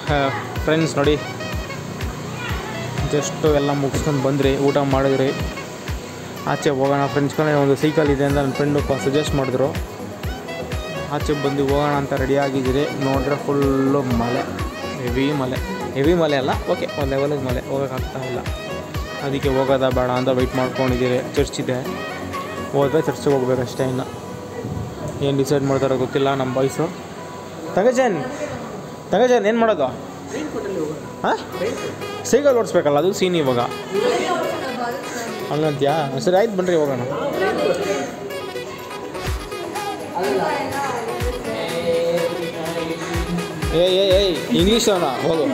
Friends ನೋಡಿ just ಎಲ್ಲ ಮುಗಿಸ್ಕೊಂಡು ಬಂದ್ರಿ ಊಟ ಮಾಡಿದ್ರಿ ಆಚೆ ಹೋಗೋಣ ಫ್ರೆಂಡ್ಸ್ ಕಡೆ ಒಂದು ಸೈಕಲ್ ಇದೆ ಅಂತ ನನ್ನ ಫ್ರೆಂಡು ಸಜೆಸ್ಟ್ ಮಾಡಿದ್ರು ಆಚೆ ಬಂದು ಹೋಗೋಣ ಅಂತ ರೆಡಿ ಆಗಿದ್ದೀರಿ ನೋಡ್ರೆ ಫುಲ್ಲು ಮಳೆ ಹೆವಿ ಮಳೆ ಹೆವಿ ಮಳೆ ಅಲ್ಲ ಓಕೆ ಒಂದು ಲೆವೆಲಿಗೆ ಮಳೆ ಹೋಗೋಕ್ಕಾಗ್ತಾ ಇಲ್ಲ ಅದಕ್ಕೆ ಹೋಗೋದಾ ಬೇಡ ಅಂತ ವೆಯ್ಟ್ ಮಾಡ್ಕೊಂಡಿದ್ದೀರಿ ಚರ್ಚ್ ಇದೆ ಹೋದ್ರೆ ಚರ್ಚ್ಗೆ ಹೋಗ್ಬೇಕಷ್ಟೇ ಇನ್ನು ಏನು ಡಿಸೈಡ್ ಮಾಡ್ತಾರೋ ಗೊತ್ತಿಲ್ಲ ನಮ್ಮ ಬಾಯ್ಸು ತಗಜನ್ ತಗಜನ್ ಏನು ಮಾಡೋದು ಹಾಂ ಸೈಕಲ್ ಓಡಿಸ್ಬೇಕಲ್ಲ ಅದು ಸೀನ್ ಇವಾಗ ಹಂಗಂತ್ಯಾ ಸರಿ ಆಯ್ತು ಬನ್ನಿರಿ ಹೋಗೋಣ ಏ ಏ ಏಯ್ ಇಂಗ್ಲೀಷ್ ಅವನ ಹೋಗು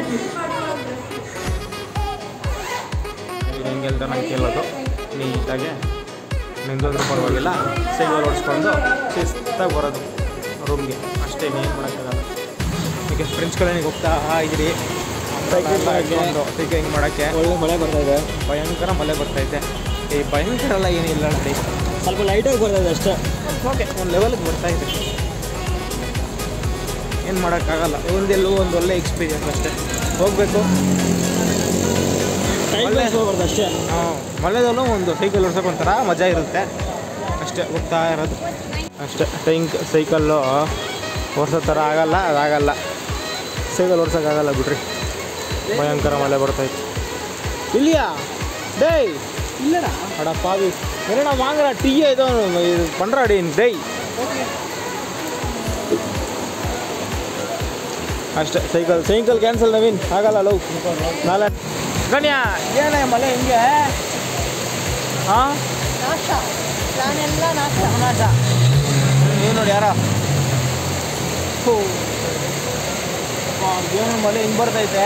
ಹೆಂಗೆ ಅಂತ ನಂಗೆ ಕೇಳೋದು ನೀಟಾಗಿ ನಿಂದೋದ್ರೂ ಪರವಾಗಿಲ್ಲ ಸೈಕಲ್ ಓಡಿಸ್ಕೊಂಡು ಶಿಸ್ತಾಗಿ ಬರೋದು ರೂಮ್ಗೆ ಅಷ್ಟೇ ಏನು ಮಾಡೋಕ್ಕಾಗಲ್ಲ ಈಗ ಫ್ರೆಂಡ್ಸ್ ಕಡೆಗೆ ಹೋಗ್ತಾ ಇದ್ದೀರಿ Cycling ಮಾಡಕ್ಕೆ. ಸೈಕ್ಲಿಂಗ್ ಮಾಡೋಕ್ಕೆ ಒಳ್ಳೆ ಮಳೆ ಬರ್ತಾ ಇದೆ ಭಯಂಕರ ಮಳೆ ಬರ್ತೈತೆ ಈ ಭಯಂಕರ ಎಲ್ಲ ಏನಿಲ್ಲ ನೋಡಿ ಸ್ವಲ್ಪ ಲೈಟಾಗಿ ಬರ್ತಾ ಇದೆ ಅಷ್ಟೇ ಓಕೆ ಒಂದು ಲೆವೆಲ್ಗೆ ಬರ್ತಾ ಇದೆ ಏನು ಮಾಡೋಕ್ಕಾಗಲ್ಲ ಒಂದೆಲ್ಲೂ ಒಂದು ಒಳ್ಳೆ ಎಕ್ಸ್ಪೀರಿಯನ್ಸ್ ಅಷ್ಟೇ ಹೋಗಬೇಕು ಟೈಮ್ ಒಳ್ಳೆ- ಬರ್ದು ಅಷ್ಟೇ ಮಳೆದಲ್ಲೂ ಒಂದು ಸೈಕಲ್ ಓಡ್ಸೋಕೆ ಒಂಥರ ಮಜಾ ಇರುತ್ತೆ ಅಷ್ಟೇ ಹೋಗ್ತಾ ಇರೋದು ಅಷ್ಟೇ ಟೈಂಕ್ ಸೈಕಲ್ಲು ಓಡಿಸೋ ಥರ ಆಗಲ್ಲ ಅದಾಗಲ್ಲ ಸೈಕಲ್ ಓಡ್ಸೋಕ್ಕಾಗಲ್ಲ ಬಿಡ್ರಿ ಭಯಂಕರ ಮಳೆ ಬರ್ತೈತೆ ಇಲ್ಲಿಯಾ ಡೇಯ್ ಇಲ್ಲಡ ಅಡ ಪಾವಿ ಏನಣ್ಣ ವಾಂಗ್ರ ಟೀ ಇದು ಇದು ಪಂಡ್ರಾಡಿ ಡೈ ಅಷ್ಟೇ ಸೈಕಲ್ ಸೈಕಲ್ ಕ್ಯಾನ್ಸಲ್ ನವೀನ್ ಆಗಲ್ಲ ಲವ್ ನಾಳೆ ಗಣ್ಯ ಏನೇ ಮಳೆ ಹಿಂಗೆ ಹಾಂ ನಾಶ ನಾನೆಲ್ಲ ನಾಶ ನಾಶ ನೀವು ನೋಡಿ ಯಾರ ಹೋ ಏನು ಮಳೆ ಹಿಂಗೆ ಬರ್ತೈತೆ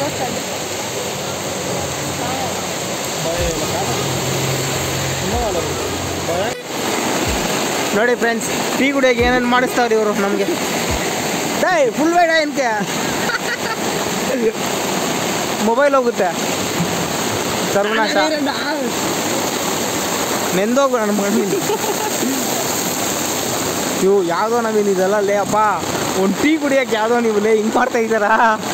ನೋಡಿ ಫ್ರೆಂಡ್ಸ್ ಟೀ ಕುಡಿಯೋಕೆ ಏನೇನು ಮಾಡಿಸ್ತಾವ್ರಿ ಇವರು ನಮಗೆ ಡೈ ಫುಲ್ ಬೇಡ ಏನಕ್ಕೆ ಮೊಬೈಲ್ ಹೋಗುತ್ತೆ ಸರ್ವನಾಶ ನೆಂದೋಗು ನನ್ನ ಮಗನಿಂದ ಇವು ಯಾವುದೋ ನವೀನ್ ಇದೆಲ್ಲ ಲೇ ಅಪ್ಪ ಒಂದು ಟೀ ಕುಡಿಯೋಕೆ ಯಾವುದೋ ನೀವು ಲೇ ಹಿಂಗೆ ಮಾಡ್ತಾ ಇದ್ದಾರಾ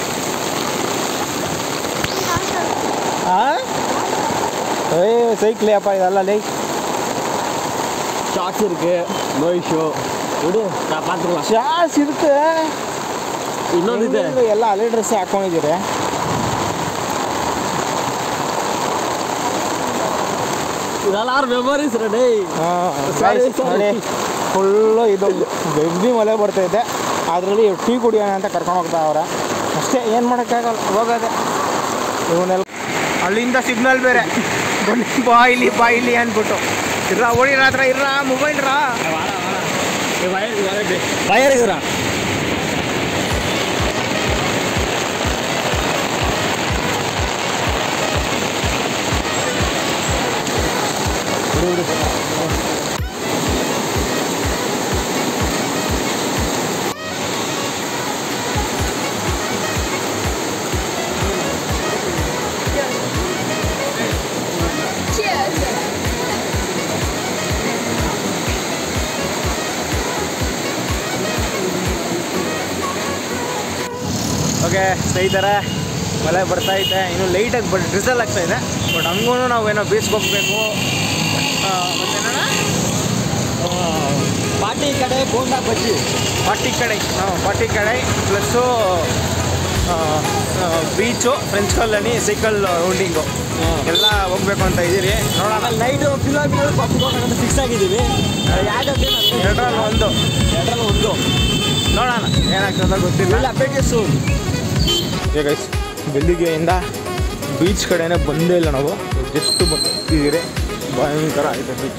ಆ ಏ ಸೈಕ್ಲೇ ಅಪ್ಪ ಇದೆಲ್ಲ ಲೇ ஷார்ட்ஸ் இருக்கு நோய் ஷோ விடு நான் பார்த்துக்கலாம் ಶಾಸ್ ಇರುತ್ತೆ ಇನ್ನೊಂದು ಇದೆ ಹೆಂಗಿದ್ರು ಎಲ್ಲ ಹಳೆ ಡ್ರೆಸ್ ಹಾಕೊಂಡಿದ್ದೀರಿ ಇದೆಲ್ಲಾರು ಮೆಮೊರೀಸ್ ರೆಡಿ Guys, ನೋಡಿ ಫುಲ್ಲು ಇದು ಬೆಬ್ಬಿ ಮಳೆ ಬರ್ತೈತೆ ಅದರಲ್ಲಿ ಟೀ ಕುಡಿಯೋಣ ಅಂತ ಕರ್ಕೊಂಡು ಹೋಗ್ತಾ ಅವ್ರೆ ಅಷ್ಟೇ ಏನು ಮಾಡೋಕ್ಕಾಗಲ್ಲ ಹೋಗೋದೆ ಇವನ್ನೆಲ್ಲ ಅಲ್ಲಿಂದ ಸಿಗ್ನಲ್ ಬೇರೆ ಬನ್ನಿ ಬಾ ಇಲ್ಲಿ ಬಾ ಇಲ್ಲಿ ಅಂದ್ಬಿಟ್ಟು ಇರ್ರಾ ಓಡಿರ ಹತ್ರ ಇರ್ರಾ ಮೊಬೈಲ್ ರಾ வயர் இருக்கிறான் ಓಕೆ ಸ್ನೇಹಿತರೆ ಮಳೆ ಬರ್ತಾ ಇದೆ ಇನ್ನು ಲೈಟಾಗಿ ಬಟ್ ಡ್ರಿಸಲ್ ಆಗ್ತಾ ಇದೆ ಬಟ್ ಹಂಗೂ ನಾವೇನೋ ಬೀಚ್ಗೆ ಹೋಗಬೇಕು ಮತ್ತೇನಣ್ಣ பாட்டி கடை போண்டா பஜ்ஜಿ ಪಾಟಿ ಕಡೆ ಹಾಂ ಪಾಟಿ ಕಡೆ plus beach French colony cycle rounding ಎಲ್ಲ ಹೋಗ್ಬೇಕು ಅಂತ ಇದ್ದೀರಿ ನೋಡೋಣ ನೈಟು ಕಿಲೋಮೀಟರ್ ಪಬ್ಗೋಬೇಕಂತ ಫಿಕ್ಸ್ ಆಗಿದ್ದೀವಿ ಯಾಕಂದ್ರೆ ಎರಡರಲ್ಲಿ ಒಂದು ಎರಡರಲ್ಲಿ ಒಂದು ನೋಡೋಣ ಏನಾಗ್ತದೆ ಗೊತ್ತಿಲ್ಲ ಇಲ್ಲ ಅಪ್ಡೇಟ್ ಸೂನ್ ಗೈಸ್ ಬೆಳಿಗ್ಗೆಯಿಂದ ಬೀಚ್ ಕಡೆನೇ ಬಂದೇ ಇಲ್ಲ ನಾವು ಜಸ್ಟ್ ಬರ್ತಿದ್ದೀರಿ ಭಯಂಕರ ಆಗಿದೆ ಬೀಚ್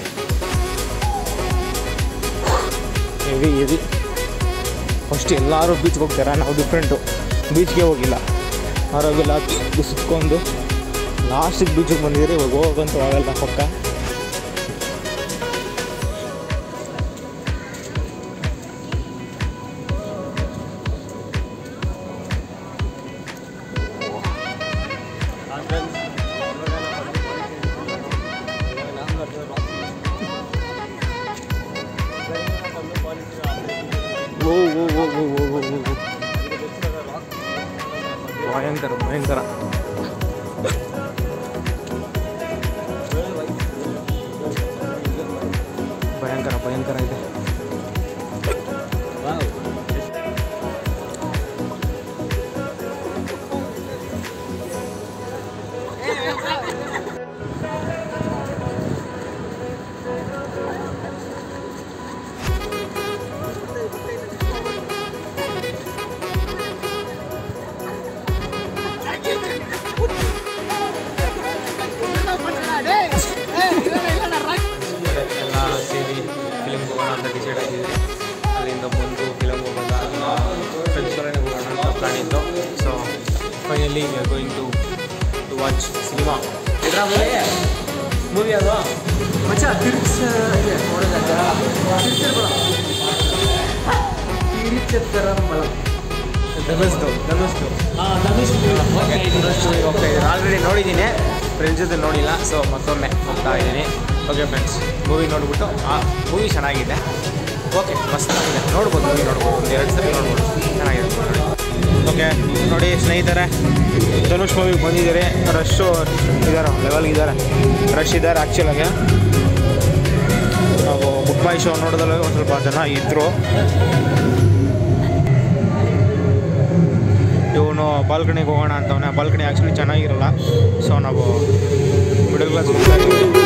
ಹೆವಿ ಹೆವಿ ಫಸ್ಟ್ ಎಲ್ಲರೂ ಬೀಚ್ಗೆ ಹೋಗ್ತಾರೆ ನಾವು ಡಿಫ್ರೆಂಟು ಬೀಚ್ಗೆ ಹೋಗಿಲ್ಲ ಆರೋಗ್ಯೆಲ್ಲ ಸುತ್ಕೊಂಡು ಲಾಸ್ಟಿಗೆ ಬೀಚಿಗೆ ಬಂದಿದ್ದೀರಿ ಇವಾಗ ಹೋಗಂತೂ ಆಗಲ್ಲ ಪಕ್ಕ ಓ ಓ ಓ ಓ ಓ ಓ ಓ ಭಯಂಕರ ಭಯಂಕರ ಭಯಂಕರ ಭಯಂಕರ ಇದೆ ಎಲ್ಲ ಸೇರಿ ಫಿಲಿಮ್ಗೆ ಹೋಗೋಣ ಅಂತ ಡಿಸೈಡ್ ಆಗಿದ್ವಿ ಅಲ್ಲಿಂದ ಬಂದು ಫಿಲಮ್ ಹೋಗೋಣ ಫ್ರೆಂಡ್ಸ್ ಕಡೆನೇ ಹೋಗೋಣ ಅಂತ ಪ್ಲಾನ್ ಇತ್ತು so finally we are going to to watch cinema movie ಅದು ಮಚ್ಚ ತಿರ್ಗ್ಸ್ ಇದೆ ನೋಡೋದಂತ ತಿರುಚತ್ತರ ಮಲ ಧನುಸ್ದು ಧನುಸ್ದು ಹಾಂ ಧನುಷ್ ಹೋಗ್ತಾ ಇದ್ದೀನಿ ಆಲ್ರೆಡಿ ನೋಡಿದ್ದೀನಿ ಫ್ರೆಂಡ್ಸ್ ಜೊತೆ ನೋಡಿಲ್ಲ ಸೊ ಮತ್ತೊಮ್ಮೆ ಹೋಗ್ತಾ ಇದ್ದೀನಿ ಓಕೆ ಫ್ರೆಂಡ್ಸ್ ಮೂವಿ ನೋಡ್ಬಿಟ್ಟು ಆ ಮೂವಿ ಚೆನ್ನಾಗಿದೆ ಓಕೆ ಮಸ್ತಾಗಿದೆ ನೋಡ್ಬೋದು ಮೂವಿ ನೋಡ್ಬೋದು ಒಂದು ಎರಡು ಸಲ ನೋಡ್ಬೋದು ಚೆನ್ನಾಗಿದೆ ನೋಡಿ ಓಕೆ ನೋಡಿ ಸ್ನೇಹಿತರೆ ಧನುಷ್ ಮೂವಿಗೆ ಬಂದಿದ್ದಾರೆ ರಶ್ಶು ಇದ್ದಾರೆ ಲೆವೆಲ್ಗೆ ಇದ್ದಾರೆ ರಶ್ ಇದ್ದಾರೆ ಆ್ಯಕ್ಚುಲಾಗೆ ನಾವು ಬುಕ್ ಮೈ ಶೋ ನೋಡಿದ್ರೆ ಒಂದು ಸ್ವಲ್ಪ ಜನ ಇದ್ದರು ಇವನು ಬಾಲ್ಕನಿಗೆ ಹೋಗೋಣ ಅಂತವನೆ ಬಾಲ್ಕನಿ ಆ್ಯಕ್ಚುಲಿ ಚೆನ್ನಾಗಿರಲ್ಲ ಸೊ ನಾವು ಮಿಡಲ್ ಕ್ಲಾಸ್